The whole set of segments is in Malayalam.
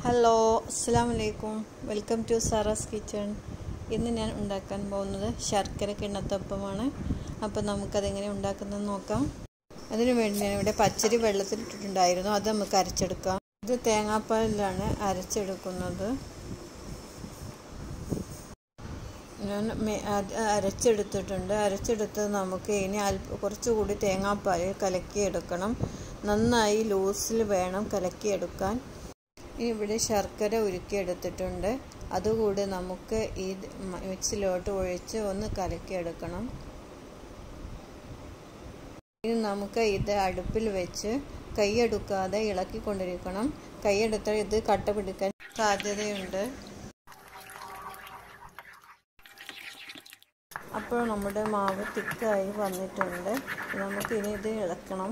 ഹലോ അസ്സാം വലൈക്കും വെൽക്കം ടു സാറാസ് കിച്ചൺ ഇന്ന് ഞാൻ ഉണ്ടാക്കാൻ പോകുന്നത് ശർക്കര കിണ്ണത്തപ്പമാണ് അപ്പോൾ നമുക്കതെങ്ങനെ ഉണ്ടാക്കുന്നത് നോക്കാം അതിനു വേണ്ടി ഞാൻ ഇവിടെ പച്ചരി വെള്ളത്തിലിട്ടിട്ടുണ്ടായിരുന്നു അത് നമുക്ക് അരച്ചെടുക്കാം ഇത് തേങ്ങാപ്പാലിലാണ് അരച്ചെടുക്കുന്നത് ഞാൻ അരച്ചെടുത്തിട്ടുണ്ട് അരച്ചെടുത്ത് നമുക്ക് ഇനി അല്പ കുറച്ചുകൂടി തേങ്ങാപ്പാൽ കലക്കിയെടുക്കണം നന്നായി ലൂസിൽ വേണം കലക്കിയെടുക്കാൻ ഇവിടെ ശർക്കര ഉരുക്കിയെടുത്തിട്ടുണ്ട് അതുകൂടി നമുക്ക് ഈ മിക്സിലോട്ട് ഒഴിച്ച് ഒന്ന് കലക്കിയെടുക്കണം ഇനി നമുക്ക് ഇത് അടുപ്പിൽ വെച്ച് കൈയെടുക്കാതെ ഇളക്കിക്കൊണ്ടിരിക്കണം കൈയെടുത്താൽ ഇത് കട്ട പിടിക്കാൻ സാധ്യതയുണ്ട് അപ്പോൾ നമ്മുടെ മാവ് തിക്കായി വന്നിട്ടുണ്ട് നമുക്ക് ഇനി ഇത് ഇളക്കണം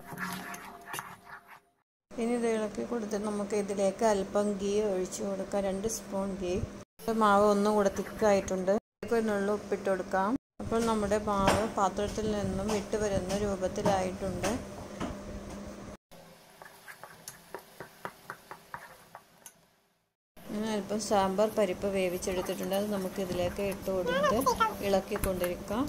ഇനി ഇത് ഇളക്കി കൊടുത്തിട്ട് നമുക്ക് ഇതിലേക്ക് അല്പം ഗീ ഒഴിച്ചു കൊടുക്കാം രണ്ട് സ്പൂൺ ഗീ മാവ് ഒന്നും കൂടെ തിക്കായിട്ടുണ്ട് നുള്ളു ഉപ്പിട്ട് കൊടുക്കാം അപ്പോൾ നമ്മുടെ മാവ് പാത്രത്തിൽ നിന്നും വിട്ട് വരുന്ന രൂപത്തിലായിട്ടുണ്ട് അല്പം സാമ്പാർ പരിപ്പ് വേവിച്ചെടുത്തിട്ടുണ്ട് അത് നമുക്ക് ഇതിലേക്ക് ഇട്ട് കൊടുത്ത് ഇളക്കിക്കൊണ്ടിരിക്കാം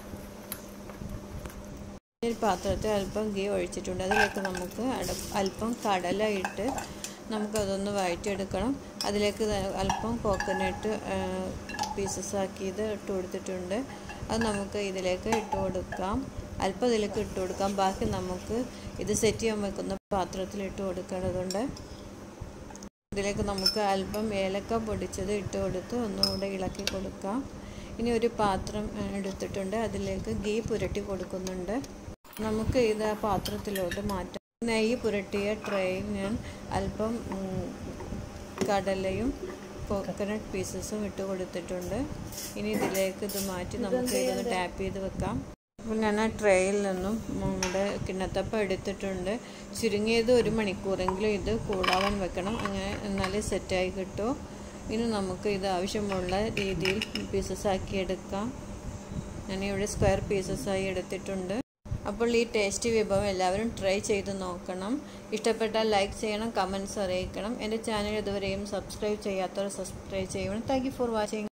ഒരു പാത്രത്തിൽ അല്പം ഗീ ഒഴിച്ചിട്ടുണ്ട് അതിലേക്ക് നമുക്ക് അല്പം കടല ഇട്ട് നമുക്കതൊന്ന് വഴറ്റിയെടുക്കണം അതിലേക്ക് അല്പം കോക്കനട്ട് പീസസ് ആക്കിയത് ഇട്ട് കൊടുത്തിട്ടുണ്ട് അത് നമുക്ക് ഇതിലേക്ക് ഇട്ട് കൊടുക്കാം അല്പം ഇതിലേക്ക് ഇട്ട് കൊടുക്കാം ബാക്കി നമുക്ക് ഇത് സെറ്റ് ചെയ്യാൻ വെക്കുന്ന പാത്രത്തിൽ ഇട്ട് കൊടുക്കേണ്ടതുണ്ട് ഇതിലേക്ക് നമുക്ക് അല്പം ഏലക്ക പൊടിച്ചത് ഇട്ട് കൊടുത്ത് ഒന്നുകൂടെ ഇളക്കി കൊടുക്കാം ഇനി ഒരു പാത്രം എടുത്തിട്ടുണ്ട് അതിലേക്ക് ഗീ പുരട്ടി കൊടുക്കുന്നുണ്ട് നമുക്ക് ഇത് ആ പാത്രത്തിലോട്ട് മാറ്റാം നെയ്യ് പുരട്ടിയ ട്രേ ഞാൻ അല്പം കടലയും കോക്കനട്ട് പീസസും ഇട്ട് കൊടുത്തിട്ടുണ്ട് ഇനി ഇതിലേക്ക് ഇത് മാറ്റി നമുക്ക് ഇതൊന്ന് ടാപ്പ് ചെയ്ത് വെക്കാം അപ്പോൾ ഞാൻ ആ ട്രേയിൽ നിന്നും നമ്മുടെ കിണ്ണത്തപ്പം എടുത്തിട്ടുണ്ട് ചുരുങ്ങിയത് ഒരു മണിക്കൂറെങ്കിലും ഇത് കൂടാവാൻ വെക്കണം അങ്ങനെ എന്നാലേ സെറ്റായി കിട്ടും ഇനി നമുക്ക് ഇത് ആവശ്യമുള്ള രീതിയിൽ പീസസ് ആക്കി എടുക്കാം ഞാനിവിടെ സ്ക്വയർ പീസസായി എടുത്തിട്ടുണ്ട് അപ്പോൾ ഈ ടേസ്റ്റി വിഭവം എല്ലാവരും ട്രൈ ചെയ്ത് നോക്കണം ഇഷ്ടപ്പെട്ടാൽ ലൈക്ക് ചെയ്യണം കമൻറ്റ്സ് അറിയിക്കണം എൻ്റെ ചാനൽ ഇതുവരെയും സബ്സ്ക്രൈബ് ചെയ്യാത്തവർ സബ്സ്ക്രൈബ് ചെയ്യണം താങ്ക് ഫോർ വാച്ചിങ്